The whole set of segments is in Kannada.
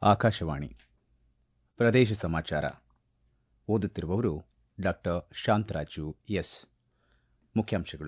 ಆಕಾಶವಾಣಿ ಪ್ರದೇಶ ಸಮಾಚಾರ ಓದುತ್ತಿರುವವರು ಡಾ ಶಾಂತರಾಜು ಎಸ್ ಮುಖ್ಯಾಂಶಗಳು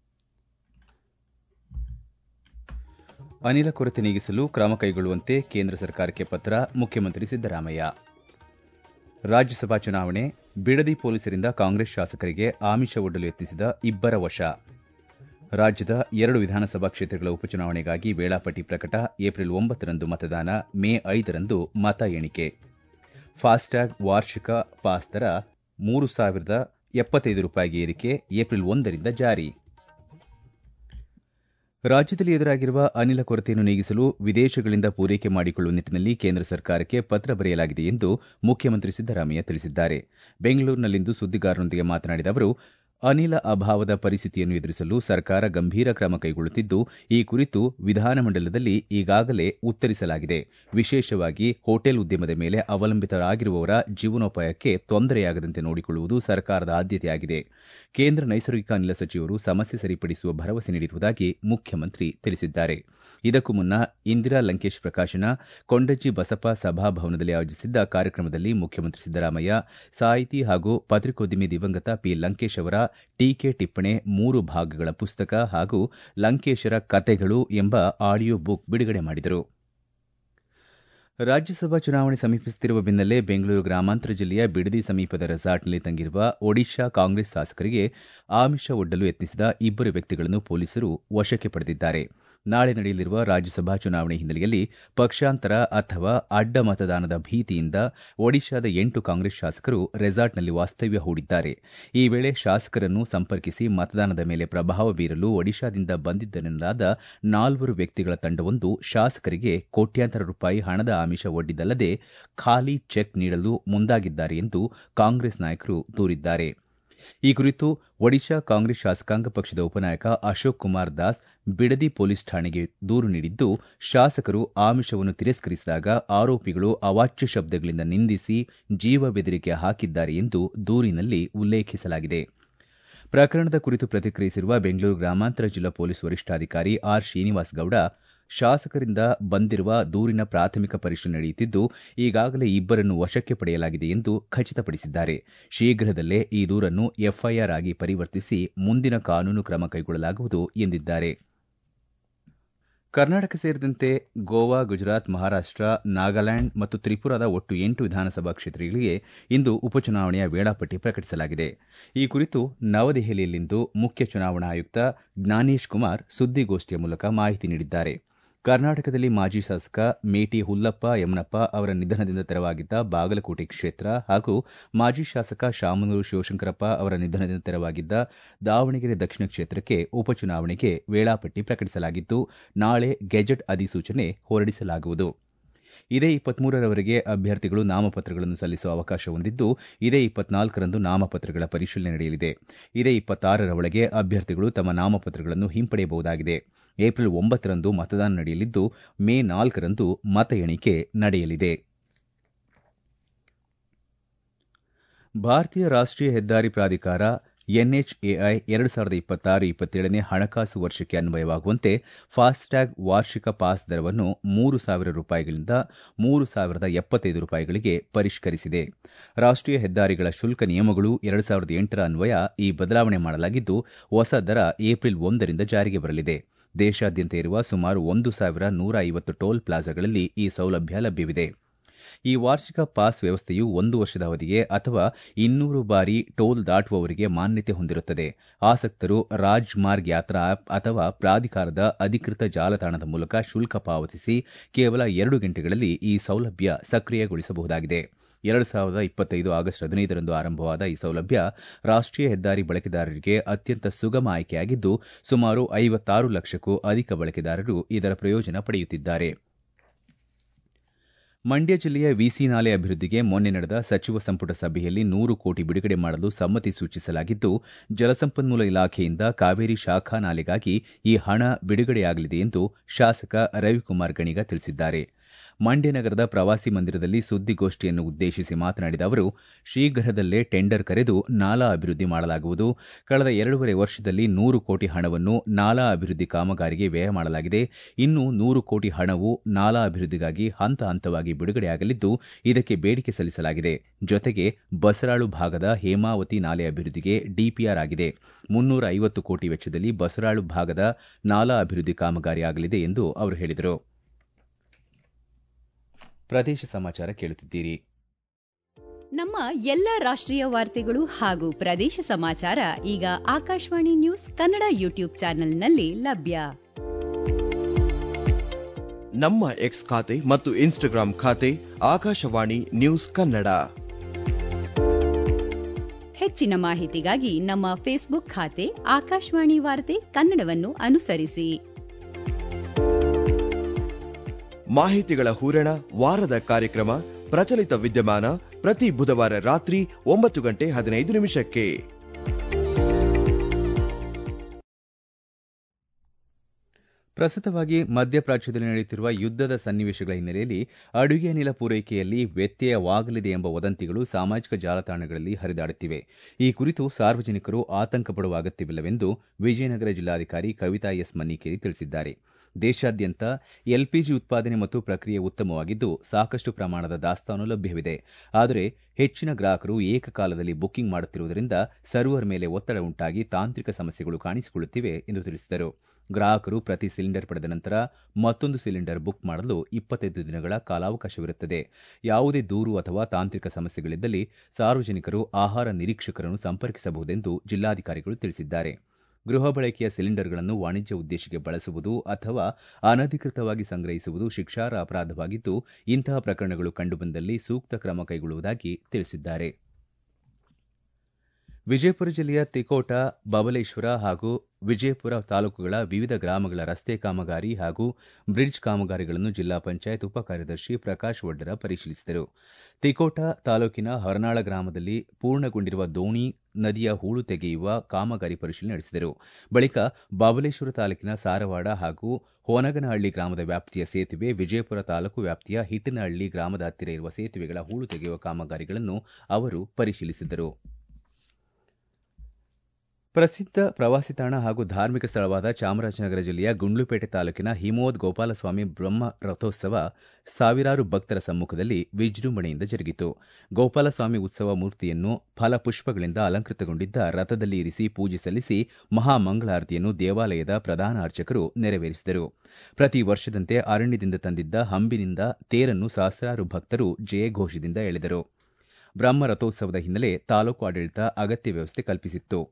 ಅನಿಲ ಕೊರತೆ ನೀಗಿಸಲು ಕ್ರಮ ಕೈಗೊಳ್ಳುವಂತೆ ಕೇಂದ್ರ ಸರ್ಕಾರಕ್ಕೆ ಪತ್ರ ಮುಖ್ಯಮಂತ್ರಿ ಸಿದ್ದರಾಮಯ್ಯ ರಾಜ್ಯಸಭಾ ಚುನಾವಣೆ ಬಿಡದಿ ಪೊಲೀಸರಿಂದ ಕಾಂಗ್ರೆಸ್ ಶಾಸಕರಿಗೆ ಆಮಿಷ ಒಡ್ಡಲು ಯತ್ನಿಸಿದ ಇಬ್ಬರ ವಶ ರಾಜ್ಯದ ಎರಡು ವಿಧಾನಸಭಾ ಕ್ಷೇತ್ರಗಳ ಉಪಚುನಾವಣೆಗಾಗಿ ವೇಳಾಪಟ್ಟಿ ಪ್ರಕಟ ಏಪ್ರಿಲ್ ಒಂಬತ್ತರಂದು ಮತದಾನ ಮೇ ಐದರಂದು ಮತ ಎಣಿಕೆ ಫಾಸ್ಟ್ಯಾಗ್ ವಾರ್ಷಿಕ ಪಾಸ್ ದರ ಮೂರು ಸಾವಿರದ ಎಪ್ಪತ್ತೈದು ರೂಪಾಯಿಗೆ ಏರಿಕೆ ಏಪ್ರಿಲ್ ಒಂದರಿಂದ ಜಾರಿ ರಾಜ್ಯದಲ್ಲಿ ಎದುರಾಗಿರುವ ಅನಿಲ ಕೊರತೆಯನ್ನು ನೀಗಿಸಲು ವಿದೇಶಗಳಿಂದ ಪೂರೈಕೆ ಮಾಡಿಕೊಳ್ಳುವ ನಿಟ್ಟನಲ್ಲಿ ಕೇಂದ್ರ ಸರ್ಕಾರಕ್ಕೆ ಪತ್ರ ಬರೆಯಲಾಗಿದೆ ಎಂದು ಮುಖ್ಯಮಂತ್ರಿ ಸಿದ್ದರಾಮಯ್ಯ ತಿಳಿಸಿದ್ದಾರೆ ಬೆಂಗಳೂರಿನಲ್ಲಿಂದು ಸುದ್ದಿಗಾರರೊಂದಿಗೆ ಮಾತನಾಡಿದ ಅವರು ಅನಿಲ ಅಭಾವದ ಪರಿಸ್ಥಿತಿಯನ್ನು ಎದುರಿಸಲು ಸರ್ಕಾರ ಗಂಭೀರ ಕ್ರಮ ಕೈಗೊಳ್ಳುತ್ತಿದ್ದು ಈ ಕುರಿತು ವಿಧಾನಮಂಡಲದಲ್ಲಿ ಈಗಾಗಲೇ ಉತ್ತರಿಸಲಾಗಿದೆ ವಿಶೇಷವಾಗಿ ಹೋಟೆಲ್ ಉದ್ಯಮದ ಮೇಲೆ ಅವಲಂಬಿತರಾಗಿರುವವರ ಜೀವನೋಪಾಯಕ್ಕೆ ತೊಂದರೆಯಾಗದಂತೆ ನೋಡಿಕೊಳ್ಳುವುದು ಸರ್ಕಾರದ ಆದ್ಯತೆಯಾಗಿದೆ ಕೇಂದ್ರ ನೈಸರ್ಗಿಕ ಅನಿಲ ಸಚಿವರು ಸಮಸ್ಯೆ ಸರಿಪಡಿಸುವ ಭರವಸೆ ನೀಡಿರುವುದಾಗಿ ಮುಖ್ಯಮಂತ್ರಿ ತಿಳಿಸಿದ್ದಾರೆ ಇದಕ್ಕೂ ಮುನ್ನ ಇಂದಿರಾ ಲಂಕೇಶ್ ಪ್ರಕಾಶನ ಕೊಂಡಜ್ಜಿ ಬಸಪ್ಪ ಸಭಾಭವನದಲ್ಲಿ ಆಯೋಜಿಸಿದ್ದ ಕಾರ್ಯಕ್ರಮದಲ್ಲಿ ಮುಖ್ಯಮಂತ್ರಿ ಸಿದ್ದರಾಮಯ್ಯ ಸಾಹಿತಿ ಹಾಗೂ ಪತ್ರಿಕೋದ್ಯಮಿ ದಿವಂಗತ ಪಿ ಲಂಕೇಶ್ ಅವರ ಟೀಕೆ ಟಿಪ್ಪಣಿ ಮೂರು ಭಾಗಗಳ ಪುಸ್ತಕ ಹಾಗೂ ಲಂಕೇಶರ ಕತೆಗಳು ಎಂಬ ಆಡಿಯೋ ಬುಕ್ ಬಿಡುಗಡೆ ಮಾಡಿದರು ರಾಜ್ಯಸಭಾ ಚುನಾವಣೆ ಸಮೀಪಿಸುತ್ತಿರುವ ಬೆನ್ನಲ್ಲೇ ಬೆಂಗಳೂರು ಗ್ರಾಮಾಂತರ ಜಿಲ್ಲೆಯ ಬಿಡದಿ ಸಮೀಪದ ರೆಸಾರ್ಟ್ನಲ್ಲಿ ತಂಗಿರುವ ಒಡಿಶಾ ಕಾಂಗ್ರೆಸ್ ಶಾಸಕರಿಗೆ ಆಮಿಷ ಒಡ್ಡಲು ಯತ್ನಿಸಿದ ಇಬ್ಬರು ವ್ಯಕ್ತಿಗಳನ್ನು ಪೊಲೀಸರು ವಶಕ್ಕೆ ಪಡೆದಿದ್ದಾರೆ ನಾಳೆ ನಡೆಯಲಿರುವ ರಾಜ್ಯಸಭಾ ಚುನಾವಣೆ ಹಿನ್ನೆಲೆಯಲ್ಲಿ ಪಕ್ಷಾಂತರ ಅಥವಾ ಅಡ್ಡ ಮತದಾನದ ಭೀತಿಯಿಂದ ಒಡಿಶಾದ ಎಂಟು ಕಾಂಗ್ರೆಸ್ ಶಾಸಕರು ರೆಸಾರ್ಟ್ನಲ್ಲಿ ವಾಸ್ತವ್ಯ ಹೂಡಿದ್ದಾರೆ ಈ ವೇಳೆ ಶಾಸಕರನ್ನು ಸಂಪರ್ಕಿಸಿ ಮತದಾನದ ಮೇಲೆ ಪ್ರಭಾವ ಬೀರಲು ಒಡಿಶಾದಿಂದ ಬಂದಿದ್ದೆನ್ನಲಾದ ನಾಲ್ವರು ವ್ಯಕ್ತಿಗಳ ತಂಡವೊಂದು ಶಾಸಕರಿಗೆ ಕೋಟ್ಯಾಂತರ ರೂಪಾಯಿ ಹಣದ ಆಮಿಷ ಒಡ್ಡಿದ್ದಲ್ಲದೆ ಖಾಲಿ ಚೆಕ್ ನೀಡಲು ಮುಂದಾಗಿದ್ದಾರೆ ಎಂದು ಕಾಂಗ್ರೆಸ್ ನಾಯಕರು ದೂರಿದ್ದಾರೆ ಈ ಕುರಿತು ಒಡಿಶಾ ಕಾಂಗ್ರೆಸ್ ಶಾಸಕಾಂಗ ಪಕ್ಷದ ಉಪನಾಯಕ ಅಶೋಕ್ ಕುಮಾರ್ ದಾಸ್ ಬಿಡದಿ ಪೊಲೀಸ್ ಠಾಣೆಗೆ ದೂರು ನೀಡಿದ್ದು ಶಾಸಕರು ಆಮಿಷವನ್ನು ತಿರಸ್ಕರಿಸಿದಾಗ ಆರೋಪಿಗಳು ಅವಾಚ್ಯ ಶಬ್ದಗಳಿಂದ ನಿಂದಿಸಿ ಜೀವ ಬೆದರಿಕೆ ಹಾಕಿದ್ದಾರೆ ಎಂದು ದೂರಿನಲ್ಲಿ ಉಲ್ಲೇಖಿಸಲಾಗಿದೆ ಪ್ರಕರಣದ ಕುರಿತು ಪ್ರತಿಕ್ರಿಯಿಸಿರುವ ಬೆಂಗಳೂರು ಗ್ರಾಮಾಂತರ ಜಿಲ್ಲಾ ಪೊಲೀಸ್ ವರಿಷ್ಠಾಧಿಕಾರಿ ಆರ್ ಶ್ರೀನಿವಾಸ್ ಗೌಡ ಶಾಸಕರಿಂದ ಬಂದಿರುವ ದೂರಿನ ಪ್ರಾಥಮಿಕ ಪರಿಶೀಲನೆ ನಡೆಯುತ್ತಿದ್ದು ಈಗಾಗಲೇ ಇಬ್ಬರನ್ನು ವಶಕ್ಕೆ ಪಡೆಯಲಾಗಿದೆ ಎಂದು ಖಚಿತಪಡಿಸಿದ್ದಾರೆ ಶೀಘ್ರದಲ್ಲೇ ಈ ದೂರನ್ನು ಎಫ್ಐಆರ್ ಆಗಿ ಪರಿವರ್ತಿಸಿ ಮುಂದಿನ ಕಾನೂನು ಕ್ರಮ ಕೈಗೊಳ್ಳಲಾಗುವುದು ಎಂದಿದ್ದಾರೆ ಕರ್ನಾಟಕ ಸೇರಿದಂತೆ ಗೋವಾ ಗುಜರಾತ್ ಮಹಾರಾಷ್ಟ ನಾಗಾಲ್ಯಾಂಡ್ ಮತ್ತು ತ್ರಿಪುರಾದ ಒಟ್ಟು ಎಂಟು ವಿಧಾನಸಭಾ ಕ್ಷೇತ್ರಗಳಿಗೆ ಇಂದು ಉಪಚುನಾವಣೆಯ ವೇಳಾಪಟ್ಟಿ ಪ್ರಕಟಿಸಲಾಗಿದೆ ಈ ಕುರಿತು ನವದೆಹಲಿಯಲ್ಲಿಂದು ಮುಖ್ಯ ಚುನಾವಣಾ ಆಯುಕ್ತ ಜ್ಞಾನೇಶ್ ಕುಮಾರ್ ಸುದ್ದಿಗೋಷ್ಠಿಯ ಮೂಲಕ ಮಾಹಿತಿ ನೀಡಿದ್ದಾರೆ ಕರ್ನಾಟಕದಲ್ಲಿ ಮಾಜಿ ಶಾಸಕ ಮೇಟಿ ಹುಲ್ಲಪ್ಪ ಯಮನಪ್ಪ ಅವರ ನಿಧನದಿಂದ ತೆರವಾಗಿದ್ದ ಬಾಗಲಕೋಟೆ ಕ್ಷೇತ್ರ ಹಾಗೂ ಮಾಜಿ ಶಾಸಕ ಶಾಮನೂರು ಶಿವಶಂಕರಪ್ಪ ಅವರ ನಿಧನದಿಂದ ತೆರವಾಗಿದ್ದ ದಾವಣಗೆರೆ ದಕ್ಷಿಣ ಕ್ಷೇತ್ರಕ್ಕೆ ಉಪಚುನಾವಣೆಗೆ ವೇಳಾಪಟ್ಟಿ ಪ್ರಕಟಿಸಲಾಗಿದ್ದು ನಾಳೆ ಗೆಜೆಟ್ ಅಧಿಸೂಚನೆ ಹೊರಡಿಸಲಾಗುವುದು ಇದೇ ಇಪ್ಪತ್ಮೂರರವರೆಗೆ ಅಭ್ಯರ್ಥಿಗಳು ನಾಮಪತ್ರಗಳನ್ನು ಸಲ್ಲಿಸುವ ಅವಕಾಶ ಹೊಂದಿದ್ದು ಇದೇ ಇಪ್ಪತ್ನಾಲ್ಕರಂದು ನಾಮಪತ್ರಗಳ ಪರಿಶೀಲನೆ ನಡೆಯಲಿದೆ ಇದೇ ಇಪ್ಪತ್ತಾರರ ಒಳಗೆ ಅಭ್ಯರ್ಥಿಗಳು ತಮ್ಮ ನಾಮಪತ್ರಗಳನ್ನು ಹಿಂಪಡೆಯಬಹುದಾಗಿದೆ ಏಪ್ರಿಲ್ ಒಂಬತ್ತರಂದು ಮತದಾನ ನಡೆಯಲಿದ್ದು ಮೇ ನಾಲ್ಕರಂದು ಮತ ಎಣಿಕೆ ನಡೆಯಲಿದೆ ಭಾರತೀಯ ರಾಷ್ಟೀಯ ಹೆದ್ದಾರಿ ಪ್ರಾಧಿಕಾರ ಎನ್ಎಚ್ಎಐ ಎರಡು ಸಾವಿರದ ಇಪ್ಪತ್ತಾರು ಇಪ್ಪತ್ತೇಳನೇ ಹಣಕಾಸು ವರ್ಷಕ್ಕೆ ಅನ್ವಯವಾಗುವಂತೆ ಫಾಸ್ಟ್ಯಾಗ್ ವಾರ್ಷಿಕ ಪಾಸ್ ದರವನ್ನು ಮೂರು ಸಾವಿರ ರೂಪಾಯಿಗಳಿಂದ ಮೂರು ಸಾವಿರದ ಎಪ್ಪತ್ತೈದು ರೂಪಾಯಿಗಳಿಗೆ ಪರಿಷ್ಕರಿಸಿದೆ ರಾಷ್ಟೀಯ ಹೆದ್ದಾರಿಗಳ ಶುಲ್ಕ ನಿಯಮಗಳು ಎರಡು ಸಾವಿರದ ಎಂಟರ ಅನ್ವಯ ಈ ಬದಲಾವಣೆ ಮಾಡಲಾಗಿದ್ದು ಹೊಸ ದರ ಏಪ್ರಿಲ್ ಒಂದರಿಂದ ಜಾರಿಗೆ ಬರಲಿದೆ ದೇಶಾದ್ಯಂತ ಇರುವ ಸುಮಾರು ಒಂದು ಸಾವಿರ ನೂರ ಐವತ್ತು ಟೋಲ್ ಪ್ಲಾಜಾಗಳಲ್ಲಿ ಈ ಸೌಲಭ್ಯ ಲಭ್ಯವಿದೆ ಈ ವಾರ್ಷಿಕ ಪಾಸ್ ವ್ಯವಸ್ಥೆಯು ಒಂದು ವರ್ಷದ ಅವಧಿಗೆ ಅಥವಾ ಇನ್ನೂರು ಬಾರಿ ಟೋಲ್ ದಾಟುವವರಿಗೆ ಮಾನ್ಯತೆ ಹೊಂದಿರುತ್ತದೆ ಆಸಕ್ತರು ರಾಜ್ ಮಾರ್ಗ್ ಯಾತ್ರಾ ಆಪ್ ಅಥವಾ ಪ್ರಾಧಿಕಾರದ ಅಧಿಕೃತ ಜಾಲತಾಣದ ಮೂಲಕ ಶುಲ್ಕ ಪಾವತಿಸಿ ಕೇವಲ ಎರಡು ಗಂಟೆಗಳಲ್ಲಿ ಈ ಸೌಲಭ್ಯ ಸಕ್ರಿಯಗೊಳಿಸಬಹುದಾಗಿದೆ ಎರಡು ಸಾವಿರದ ಇಪ್ಪತ್ತೈದು ಆಗಸ್ಟ್ ಹದಿನೈದರಂದು ಆರಂಭವಾದ ಈ ಸೌಲಭ್ಯ ರಾಷ್ಟೀಯ ಹೆದ್ದಾರಿ ಬಳಕೆದಾರರಿಗೆ ಅತ್ಯಂತ ಸುಗಮ ಆಯ್ಕೆಯಾಗಿದ್ದು ಸುಮಾರು ಐವತ್ತಾರು ಲಕ್ಷಕ್ಕೂ ಅಧಿಕ ಬಳಕೆದಾರರು ಇದರ ಪ್ರಯೋಜನ ಪಡೆಯುತ್ತಿದ್ದಾರೆ ಮಂಡ್ಯ ಜಿಲ್ಲೆಯ ವಿಸಿ ನಾಲೆ ಅಭಿವೃದ್ಧಿಗೆ ಮೊನ್ನೆ ನಡೆದ ಸಚಿವ ಸಂಪುಟ ಸಭೆಯಲ್ಲಿ ನೂರು ಕೋಟಿ ಬಿಡುಗಡೆ ಮಾಡಲು ಸಮ್ಮತಿ ಸೂಚಿಸಲಾಗಿದ್ದು ಜಲಸಂಪನ್ಮೂಲ ಇಲಾಖೆಯಿಂದ ಕಾವೇರಿ ಶಾಖಾ ನಾಲೆಗಾಗಿ ಈ ಹಣ ಬಿಡುಗಡೆಯಾಗಲಿದೆ ಎಂದು ಶಾಸಕ ರವಿಕುಮಾರ್ ಗಣಿಗ ತಿಳಿಸಿದ್ದಾರೆ ಮಂಡ್ಯ ನಗರದ ಪ್ರವಾಸಿ ಮಂದಿರದಲ್ಲಿ ಸುದ್ದಿಗೋಷ್ಠಿಯನ್ನು ಉದ್ದೇಶಿಸಿ ಮಾತನಾಡಿದ ಅವರು ಶೀಘ್ರದಲ್ಲೇ ಟೆಂಡರ್ ಕರೆದು ನಾಲಾ ಅಭಿವೃದ್ಧಿ ಮಾಡಲಾಗುವುದು ಕಳೆದ ಎರಡೂವರೆ ವರ್ಷದಲ್ಲಿ ನೂರು ಕೋಟಿ ಹಣವನ್ನು ನಾಲಾ ಅಭಿವೃದ್ಧಿ ಕಾಮಗಾರಿಗೆ ವ್ಯಯ ಮಾಡಲಾಗಿದೆ ಇನ್ನು ನೂರು ಕೋಟಿ ಹಣವು ನಾಲಾ ಅಭಿವೃದ್ಧಿಗಾಗಿ ಹಂತ ಹಂತವಾಗಿ ಬಿಡುಗಡೆಯಾಗಲಿದ್ದು ಇದಕ್ಕೆ ಬೇಡಿಕೆ ಸಲ್ಲಿಸಲಾಗಿದೆ ಜೊತೆಗೆ ಬಸರಾಳು ಭಾಗದ ಹೇಮಾವತಿ ನಾಲೆ ಅಭಿವೃದ್ಧಿಗೆ ಡಿಪಿಆರ್ ಆಗಿದೆ ಮುನ್ನೂರ ಐವತ್ತು ಕೋಟಿ ವೆಚ್ಚದಲ್ಲಿ ಬಸರಾಳು ಭಾಗದ ನಾಲಾ ಅಭಿವೃದ್ಧಿ ಕಾಮಗಾರಿ ಆಗಲಿದೆ ಎಂದು ಅವರು ಹೇಳಿದರು ಪ್ರದೇಶ ಸಮಾಚಾರ ಕೇಳುತ್ತಿದ್ದೀರಿ ನಮ್ಮ ಎಲ್ಲ ರಾಷ್ಟ್ರೀಯ ವಾರ್ತೆಗಳು ಹಾಗೂ ಪ್ರದೇಶ ಸಮಾಚಾರ ಈಗ ಆಕಾಶವಾಣಿ ನ್ಯೂಸ್ ಕನ್ನಡ ಯೂಟ್ಯೂಬ್ ಚಾನೆಲ್ನಲ್ಲಿ ಲಭ್ಯ ನಮ್ಮ ಎಕ್ಸ್ ಖಾತೆ ಮತ್ತು ಇನ್ಸ್ಟಾಗ್ರಾಂ ಖಾತೆ ಆಕಾಶವಾಣಿ ನ್ಯೂಸ್ ಕನ್ನಡ ಹೆಚ್ಚಿನ ಮಾಹಿತಿಗಾಗಿ ನಮ್ಮ ಫೇಸ್ಬುಕ್ ಖಾತೆ ಆಕಾಶವಾಣಿ ವಾರ್ತೆ ಕನ್ನಡವನ್ನು ಅನುಸರಿಸಿ ಮಾಹಿತಿಗಳ ಹೂರಣ ವಾರದ ಕಾರ್ಯಕ್ರಮ ಪ್ರಚಲಿತ ವಿದ್ಯಮಾನ ಪ್ರತಿ ಬುಧವಾರ ರಾತ್ರಿ ಒಂಬತ್ತು ಗಂಟೆ ಹದಿನೈದು ನಿಮಿಷಕ್ಕೆ ಪ್ರಸ್ತುತವಾಗಿ ಮಧ್ಯಪ್ರಾಚ್ಯದಲ್ಲಿ ನಡೆಯುತ್ತಿರುವ ಯುದ್ದದ ಸನ್ನಿವೇಶಗಳ ಹಿನ್ನೆಲೆಯಲ್ಲಿ ಅಡುಗೆ ಅನಿಲ ಪೂರೈಕೆಯಲ್ಲಿ ವ್ಯತ್ಯಯವಾಗಲಿದೆ ಎಂಬ ವದಂತಿಗಳು ಸಾಮಾಜಿಕ ಜಾಲತಾಣಗಳಲ್ಲಿ ಹರಿದಾಡುತ್ತಿವೆ ಈ ಕುರಿತು ಸಾರ್ವಜನಿಕರು ಆತಂಕ ಪಡುವ ಅಗತ್ಯವಿಲ್ಲವೆಂದು ವಿಜಯನಗರ ಜಿಲ್ಲಾಧಿಕಾರಿ ಕವಿತಾ ಎಸ್ ಮನ್ನಿಕೇರಿ ತಿಳಿಸಿದ್ದಾರೆ ದೇಶಾದ್ಯಂತ ಎಲ್ಪಿಜಿ ಉತ್ಪಾದನೆ ಮತ್ತು ಪ್ರಕ್ರಿಯೆ ಉತ್ತಮವಾಗಿದ್ದು ಸಾಕಷ್ಟು ಪ್ರಮಾಣದ ದಾಸ್ತಾನು ಲಭ್ಯವಿದೆ ಆದರೆ ಹೆಚ್ಚಿನ ಗ್ರಾಹಕರು ಏಕಕಾಲದಲ್ಲಿ ಬುಕಿಂಗ್ ಮಾಡುತ್ತಿರುವುದರಿಂದ ಸರ್ವರ್ ಮೇಲೆ ಒತ್ತಡ ಉಂಟಾಗಿ ತಾಂತ್ರಿಕ ಸಮಸ್ಯೆಗಳು ಕಾಣಿಸಿಕೊಳ್ಳುತ್ತಿವೆ ಎಂದು ತಿಳಿಸಿದರು ಗ್ರಾಹಕರು ಪ್ರತಿ ಸಿಲಿಂಡರ್ ಪಡೆದ ನಂತರ ಮತ್ತೊಂದು ಸಿಲಿಂಡರ್ ಬುಕ್ ಮಾಡಲು ಇಪ್ಪತ್ತೈದು ದಿನಗಳ ಕಾಲಾವಕಾಶವಿರುತ್ತದೆ ಯಾವುದೇ ದೂರು ಅಥವಾ ತಾಂತ್ರಿಕ ಸಮಸ್ಯೆಗಳಿದ್ದಲ್ಲಿ ಸಾರ್ವಜನಿಕರು ಆಹಾರ ನಿರೀಕ್ಷಕರನ್ನು ಸಂಪರ್ಕಿಸಬಹುದೆಂದು ಜಿಲ್ಲಾಧಿಕಾರಿಗಳು ತಿಳಿಸಿದ್ದಾರೆ ಗೃಹ ಬಳಕೆಯ ಸಿಲಿಂಡರ್ಗಳನ್ನು ವಾಣಿಜ್ಯ ಉದ್ದೇಶಕ್ಕೆ ಬಳಸುವುದು ಅಥವಾ ಅನಧಿಕೃತವಾಗಿ ಸಂಗ್ರಹಿಸುವುದು ಶಿಕ್ಷಾರ್ಹ ಅಪರಾಧವಾಗಿದ್ದು ಇಂತಹ ಪ್ರಕರಣಗಳು ಕಂಡುಬಂದಲ್ಲಿ ಸೂಕ್ತ ಕ್ರಮ ಕೈಗೊಳ್ಳುವುದಾಗಿ ತಿಳಿಸಿದ್ದಾರೆ ವಿಜಯಪುರ ಜಿಲ್ಲೆಯ ತಿಕೋಟ ಬಬಲೇಶ್ವರ ಹಾಗೂ ವಿಜಯಪುರ ತಾಲೂಕುಗಳ ವಿವಿಧ ಗ್ರಾಮಗಳ ರಸ್ತೆ ಕಾಮಗಾರಿ ಹಾಗೂ ಬ್ರಿಡ್ಜ್ ಕಾಮಗಾರಿಗಳನ್ನು ಜಿಲ್ಲಾ ಪಂಚಾಯತ್ ಉಪ ಕಾರ್ಯದರ್ಶಿ ಪ್ರಕಾಶ್ ವಡ್ಡರ ಪರಿಶೀಲಿಸಿದರು ತಿಕೋಟ ತಾಲೂಕಿನ ಹೊರನಾಳ ಗ್ರಾಮದಲ್ಲಿ ಪೂರ್ಣಗೊಂಡಿರುವ ದೋಣಿ ನದಿಯ ಹೂಳು ತೆಗೆಯುವ ಕಾಮಗಾರಿ ಪರಿಶೀಲನೆ ನಡೆಸಿದರು ಬಳಿಕ ಬಾಬಲೇಶ್ವರ ತಾಲೂಕಿನ ಸಾರವಾಡ ಹಾಗೂ ಹೋನಗನಹಳ್ಳಿ ಗ್ರಾಮದ ವ್ಯಾಪ್ತಿಯ ಸೇತುವೆ ವಿಜಯಪುರ ತಾಲೂಕು ವ್ಯಾಪ್ತಿಯ ಹಿಟ್ಟನಹಳ್ಳಿ ಗ್ರಾಮದ ಹತ್ತಿರ ಇರುವ ಸೇತುವೆಗಳ ಹೂಳು ತೆಗೆಯುವ ಕಾಮಗಾರಿಗಳನ್ನು ಅವರು ಪರಿಶೀಲಿಸಿದರು ಪ್ರಸಿದ್ಧ ಪ್ರವಾಸಿ ತಾಣ ಹಾಗೂ ಧಾರ್ಮಿಕ ಸ್ಥಳವಾದ ಚಾಮರಾಜನಗರ ಜಿಲ್ಲೆಯ ಗುಂಡ್ಲುಪೇಟೆ ತಾಲೂಕಿನ ಹಿಮೋದ್ ಗೋಪಾಲಸ್ವಾಮಿ ಬ್ರಹ್ಮ ರಥೋತ್ಸವ ಸಾವಿರಾರು ಭಕ್ತರ ಸಮ್ಮುಖದಲ್ಲಿ ವಿಜೃಂಭಣೆಯಿಂದ ಜರುಗಿತು ಗೋಪಾಲಸ್ವಾಮಿ ಉತ್ಸವ ಮೂರ್ತಿಯನ್ನು ಫಲಪುಷ್ಪಗಳಿಂದ ಅಲಂಕೃತಗೊಂಡಿದ್ದ ರಥದಲ್ಲಿ ಇರಿಸಿ ಪೂಜೆ ಸಲ್ಲಿಸಿ ಮಹಾಮಂಗಳಾರತಿಯನ್ನು ದೇವಾಲಯದ ಪ್ರಧಾನ ಅರ್ಚಕರು ನೆರವೇರಿಸಿದರು ಪ್ರತಿ ವರ್ಷದಂತೆ ಅರಣ್ಯದಿಂದ ತಂದಿದ್ದ ಹಂಬಿನಿಂದ ತೇರನ್ನು ಸಹಸ್ರಾರು ಭಕ್ತರು ಜಯಘೋಷದಿಂದ ಎಳೆದರು ಬ್ರಹ್ಮ ರಥೋತ್ಸವದ ಹಿನ್ನೆಲೆ ತಾಲೂಕು ಆಡಳಿತ ಅಗತ್ಯ ವ್ಯವಸ್ಥೆ ಕಲ್ಪಿಸಿತ್ತು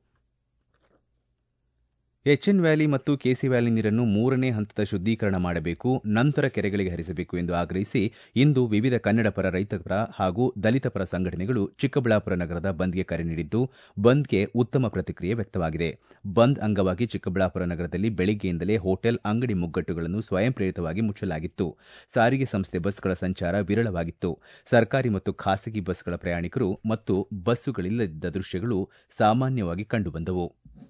ಎಚ್ಎನ್ ವ್ಯಾಲಿ ಮತ್ತು ಕೆಸಿ ವ್ಯಾಲಿ ನೀರನ್ನು ಮೂರನೇ ಹಂತದ ಶುದ್ದೀಕರಣ ಮಾಡಬೇಕು ನಂತರ ಕೆರೆಗಳಿಗೆ ಹರಿಸಬೇಕು ಎಂದು ಆಗ್ರಹಿಸಿ ಇಂದು ವಿವಿಧ ಕನ್ನಡ ಪರ ರೈತಪರ ಹಾಗೂ ದಲಿತ ಪರ ಸಂಘಟನೆಗಳು ಚಿಕ್ಕಬಳ್ಳಾಪುರ ನಗರದ ಬಂದ್ಗೆ ಕರೆ ನೀಡಿದ್ದು ಬಂದ್ಗೆ ಉತ್ತಮ ಪ್ರತಿಕ್ರಿಯೆ ವ್ಯಕ್ತವಾಗಿದೆ ಬಂದ್ ಅಂಗವಾಗಿ ಚಿಕ್ಕಬಳ್ಳಾಪುರ ನಗರದಲ್ಲಿ ಬೆಳಿಗ್ಗೆಯಿಂದಲೇ ಹೋಟೆಲ್ ಅಂಗಡಿ ಮುಗ್ಗಟ್ಟುಗಳನ್ನು ಸ್ವಯಂ ಪ್ರೇರಿತವಾಗಿ ಮುಚ್ಚಲಾಗಿತ್ತು ಸಾರಿಗೆ ಸಂಸ್ಥೆ ಬಸ್ಗಳ ಸಂಚಾರ ವಿರಳವಾಗಿತ್ತು ಸರ್ಕಾರಿ ಮತ್ತು ಖಾಸಗಿ ಬಸ್ಗಳ ಪ್ರಯಾಣಿಕರು ಮತ್ತು ಬಸ್ಸುಗಳಿಲ್ಲದಿದ್ದ ದೃಶ್ಯಗಳು ಸಾಮಾನ್ಯವಾಗಿ ಕಂಡುಬಂದವು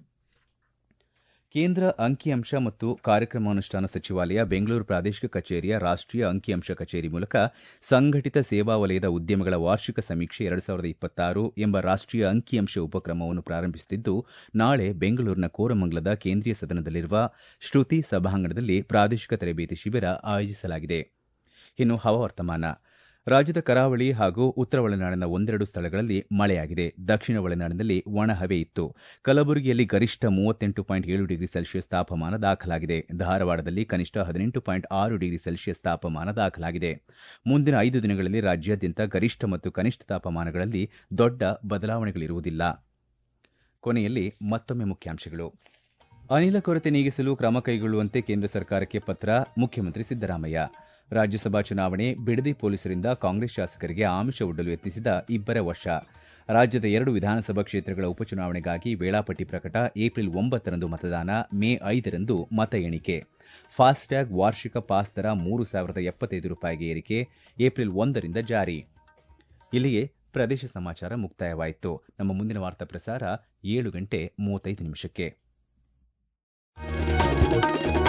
ಕೇಂದ್ರ ಅಂಕಿಅಂಶ ಮತ್ತು ಕಾರ್ಯಕ್ರಮಾನುಷ್ಠಾನ ಸಚಿವಾಲಯ ಬೆಂಗಳೂರು ಪ್ರಾದೇಶಿಕ ಕಚೇರಿಯ ರಾಷ್ಟೀಯ ಅಂಕಿಅಂಶ ಕಚೇರಿ ಮೂಲಕ ಸಂಘಟಿತ ಸೇವಾ ವಲಯದ ಉದ್ಯಮಗಳ ವಾರ್ಷಿಕ ಸಮೀಕ್ಷೆ ಎರಡು ಸಾವಿರದ ಇಪ್ಪತ್ತಾರು ಎಂಬ ರಾಷ್ಟೀಯ ಅಂಕಿಅಂಶ ಉಪಕ್ರಮವನ್ನು ಪ್ರಾರಂಭಿಸುತ್ತಿದ್ದು ನಾಳೆ ಬೆಂಗಳೂರಿನ ಕೋರಮಂಗಲದ ಕೇಂದ್ರೀಯ ಸದನದಲ್ಲಿರುವ ಶ್ರುತಿ ಸಭಾಂಗಣದಲ್ಲಿ ಪ್ರಾದೇಶಿಕ ತರಬೇತಿ ಶಿಬಿರ ಆಯೋಜಿಸಲಾಗಿದೆ ಇನ್ನು ಹವಾವರ್ತಮಾನ ರಾಜ್ಯದ ಕರಾವಳಿ ಹಾಗೂ ಉತ್ತರ ಒಳನಾಡಿನ ಒಂದೆರಡು ಸ್ಥಳಗಳಲ್ಲಿ ಮಳೆಯಾಗಿದೆ ದಕ್ಷಿಣ ಒಳನಾಡಿನಲ್ಲಿ ಒಣಹವೆ ಇತ್ತು ಕಲಬುರಗಿಯಲ್ಲಿ ಗರಿಷ್ಠ ಮೂವತ್ತೆಂಟು ಪಾಯಿಂಟ್ ಏಳು ಡಿಗ್ರಿ ಸೆಲ್ಸಿಯಸ್ ತಾಪಮಾನ ದಾಖಲಾಗಿದೆ ಧಾರವಾಡದಲ್ಲಿ ಕನಿಷ್ಠ ಹದಿನೆಂಟು ಪಾಯಿಂಟ್ ಆರು ಡಿಗ್ರಿ ಸೆಲ್ಸಿಯಸ್ ತಾಪಮಾನ ದಾಖಲಾಗಿದೆ ಮುಂದಿನ ಐದು ದಿನಗಳಲ್ಲಿ ರಾಜ್ಯಾದ್ಯಂತ ಗರಿಷ್ಠ ಮತ್ತು ಕನಿಷ್ಠ ತಾಪಮಾನಗಳಲ್ಲಿ ದೊಡ್ಡ ಬದಲಾವಣೆಗಳಿರುವುದಿಲ್ಲ ಕೊನೆಯಲ್ಲಿ ಮತ್ತೊಮ್ಮೆ ಮುಖ್ಯಾಂಶಗಳು ಅನಿಲ ಕೊರತೆ ನೀಗಿಸಲು ಕ್ರಮ ಕೈಗೊಳ್ಳುವಂತೆ ಕೇಂದ್ರ ಸರ್ಕಾರಕ್ಕೆ ಪತ್ರ ಮುಖ್ಯಮಂತ್ರಿ ಸಿದ್ದರಾಮಯ್ಯ ರಾಜ್ಯಸಭಾ ಚುನಾವಣೆ ಬಿಡದಿ ಪೊಲೀಸರಿಂದ ಕಾಂಗ್ರೆಸ್ ಶಾಸಕರಿಗೆ ಆಮಿಷ ಒಡ್ಡಲು ಯತ್ನಿಸಿದ ಇಬ್ಬರ ವಶ ರಾಜ್ಯದ ಎರಡು ವಿಧಾನಸಭಾ ಕ್ಷೇತ್ರಗಳ ಉಪಚುನಾವಣೆಗಾಗಿ ವೇಳಾಪಟ್ಟಿ ಪ್ರಕಟ ಏಪ್ರಿಲ್ ಒಂಬತ್ತರಂದು ಮತದಾನ ಮೇ ಐದರಂದು ಮತ ಎಣಿಕೆ ಫಾಸ್ಟ್ಯಾಗ್ ವಾರ್ಷಿಕ ಪಾಸ್ ದರ ಮೂರು ಸಾವಿರದ ಎಪ್ಪತ್ತೈದು ರೂಪಾಯಿಗೆ ಏರಿಕೆ ಏಪ್ರಿಲ್ ಒಂದರಿಂದ ಜಾರಿ ಇಲ್ಲಿಗೆ ಪ್ರದೇಶ ಸಮಾಚಾರ ಮುಕ್ತಾಯವಾಯಿತು ನಮ್ಮ ಮುಂದಿನ ವಾರ್ತಾ ಪ್ರಸಾರ ಏಳು ಗಂಟೆ ಮೂವತ್ತೈದು ನಿಮಿಷಕ್ಕೆ